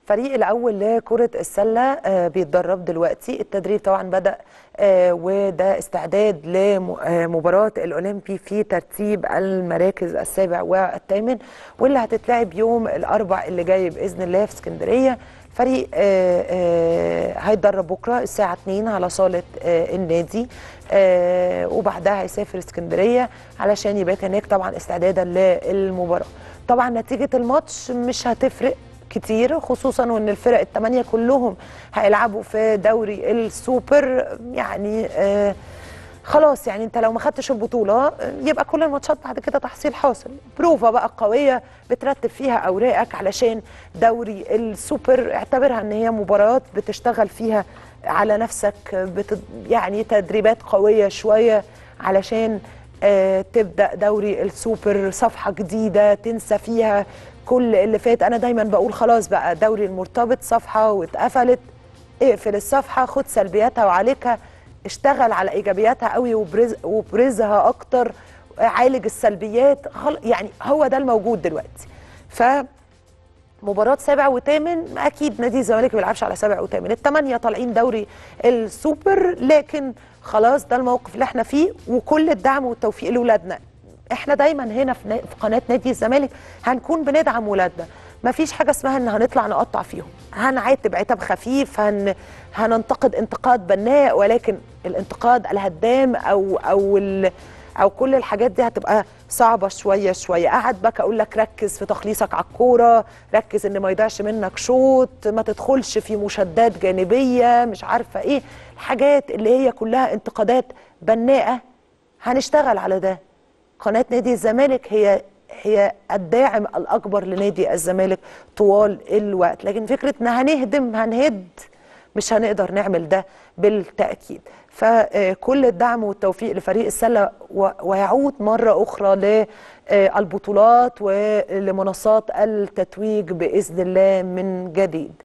الفريق الاول لكره السله آه، بيتدرب دلوقتي التدريب طبعا بدا آه، وده استعداد لمباراه الاولمبي في ترتيب المراكز السابع والثامن واللي هتتلعب يوم الاربع اللي جاي باذن الله في اسكندريه فريق آه، آه، هيتدرب بكره الساعه 2 على صاله آه، النادي آه، وبعدها هيسافر اسكندريه علشان يبات هناك طبعا استعدادا للمباراه طبعا نتيجه الماتش مش هتفرق كتير خصوصا وان الفرق الثمانيه كلهم هيلعبوا في دوري السوبر يعني آه خلاص يعني انت لو ما خدتش البطوله يبقى كل الماتشات بعد كده تحصيل حاصل بروفا بقى قويه بترتب فيها اوراقك علشان دوري السوبر اعتبرها ان هي مباريات بتشتغل فيها على نفسك بت يعني تدريبات قويه شويه علشان آه تبدا دوري السوبر صفحه جديده تنسى فيها كل اللي فات انا دايما بقول خلاص بقى دوري المرتبط صفحه واتقفلت اقفل الصفحه خد سلبياتها وعليكها اشتغل على ايجابياتها قوي وبرز وبرزها اكتر عالج السلبيات خل... يعني هو ده الموجود دلوقتي ف مباراة سابع وثامن أكيد نادي الزمالك ما بيلعبش على سابع وثامن، الثمانية طالعين دوري السوبر لكن خلاص ده الموقف اللي احنا فيه وكل الدعم والتوفيق لأولادنا. احنا دايما هنا في, نا... في قناة نادي الزمالك هنكون بندعم ولادنا، ما فيش حاجة اسمها ان هنطلع نقطع فيهم، هنعاتب عتاب خفيف، هن... هننتقد انتقاد بناء ولكن الانتقاد الهدام او او ال... او كل الحاجات دي هتبقى صعبه شويه شويه قاعد بك اقول لك ركز في تخليصك على الكوره ركز ان ما يضيعش منك شوط ما تدخلش في مشادات جانبيه مش عارفه ايه الحاجات اللي هي كلها انتقادات بناءه هنشتغل على ده قناه نادي الزمالك هي هي الداعم الاكبر لنادي الزمالك طوال الوقت لكن فكره ان هنهدم هنهد مش هنقدر نعمل ده بالتأكيد فكل الدعم والتوفيق لفريق السلة ويعود مرة أخرى للبطولات ولمنصات التتويج بإذن الله من جديد